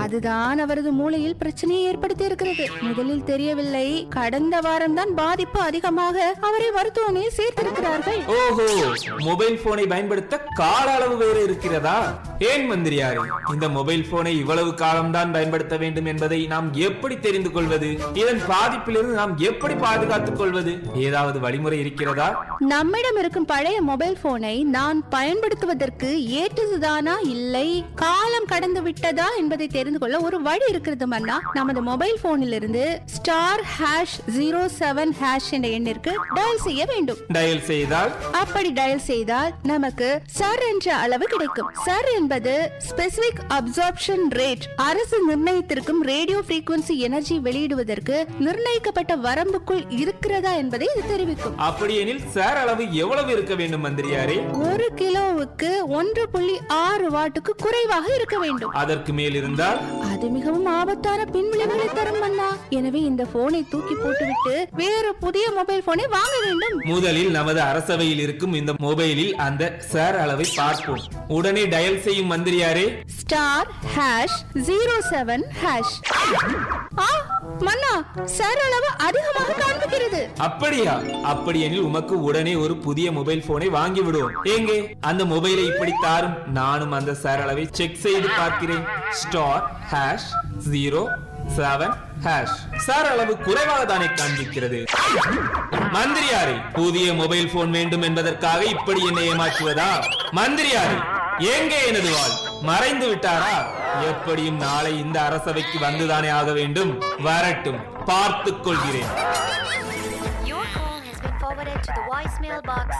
அதுதான் அவரது மூளையில் பிரச்சனையை ஏற்படுத்தி இருக்கிறது முதலில் தெரியவில்லை கடந்த வாரம்தான் பாதிப்பு அதிகமாக அவரை மருத்துவமனையில் சேர்த்திருக்கிறார்கள் ஓஹோ மொபைல் போனை பயன்படுத்த கால அளவு வேறு இருக்கிறதா ஏன் மந்திரியாரே இந்த மொபைல் போனை இவ்வளவு காலம்தான் பயன்படுத்த வேண்டும் என்பதை நாம் எப்படி தெரிந்து கொள்வது இதன் பாதிப்பிலிருந்து நாம் எப்படி பாதுகாத்துக் கொள்வது ஏதாவது வழிமுறை இருக்கிறதா நம்மிடம் இருக்கும் பழைய மொபைல் போனை நான் பயன்படுத்துவதற்கு ஏற்றதுதானா இல்லை காலம் கடந்து விட்டதா என்பதை தெரிந்து கொள்ள ஒரு வழி இருக்கிறது மன்னா நமது மொபைல் போனில் இருந்து star hash zero seven hash என்ற எண்ணிற்கு டயல் செய்ய வேண்டும் டயல் செய்தால் அப்படி டயல் செய்தால் நமக்கு சர் என்ற அளவு கிடைக்கும் சர் என்பது ஸ்பெசிபிக் அப்சார்ப்ஷன் ரேட் அரசு நிர்ணயித்திருக்கும் ரேடியோ frequency எனர்ஜி வெளியிடுவதற்கு நிர்ணயிக்கப்பட்ட வரம்புக்குள் இருக்கிறதா என்பதை இது தெரிவிக்கும் அப்படியெனில் சார் அளவு எவ்வளவு இருக்க வேண்டும் மந்திரியாரே ஒரு கிலோவுக்கு ஒன்று புள்ளி ஆறு வாட்டுக்கு குறைவாக இருக்க வேண்டும் அதற்கு மேல் இருந்தால் அது மிகவும் ஆபத்தான பின்விளைவுகளை தரும் மன்னா எனவே இந்த போனை தூக்கி போட்டுவிட்டு வேறு புதிய மொபைல் போனை வாங்க வேண்டும் முதலில் நமது அரசவையில் இருக்கும் இந்த மொபைலில் அந்த சார் அளவை பார்ப்போம் உடனே டயல் செய்யும் மந்திரியாரே star hash zero seven hash ஆ மன்னா சார் அளவு அதிகமாக காண்பிக்கிறது அப்படியா அப்படியெனில் உமக்கு உடனே ஒரு புதிய மொபைல் போனை வாங்கி விடுவோம் எங்கே அந்த மொபைலை இப்படி தாரும் நானும் அந்த சார் அளவை செக் செய்து பார்க்கிறேன் star hash zero seven hash sir அளவு குறைவாக தானே காண்பிக்கிறது மந்திரியாரே புதிய மொபைல் போன் வேண்டும் என்பதற்காக இப்படி என்னை ஏமாற்றுவதா மந்திரியாரே எங்கே எனது வாழ் மறைந்து விட்டாரா எப்படியும் நாளை இந்த அரசவைக்கு வந்துதானே ஆக வேண்டும் வரட்டும் பார்த்துக் கொள்கிறேன் Your call has been forwarded to the voicemail box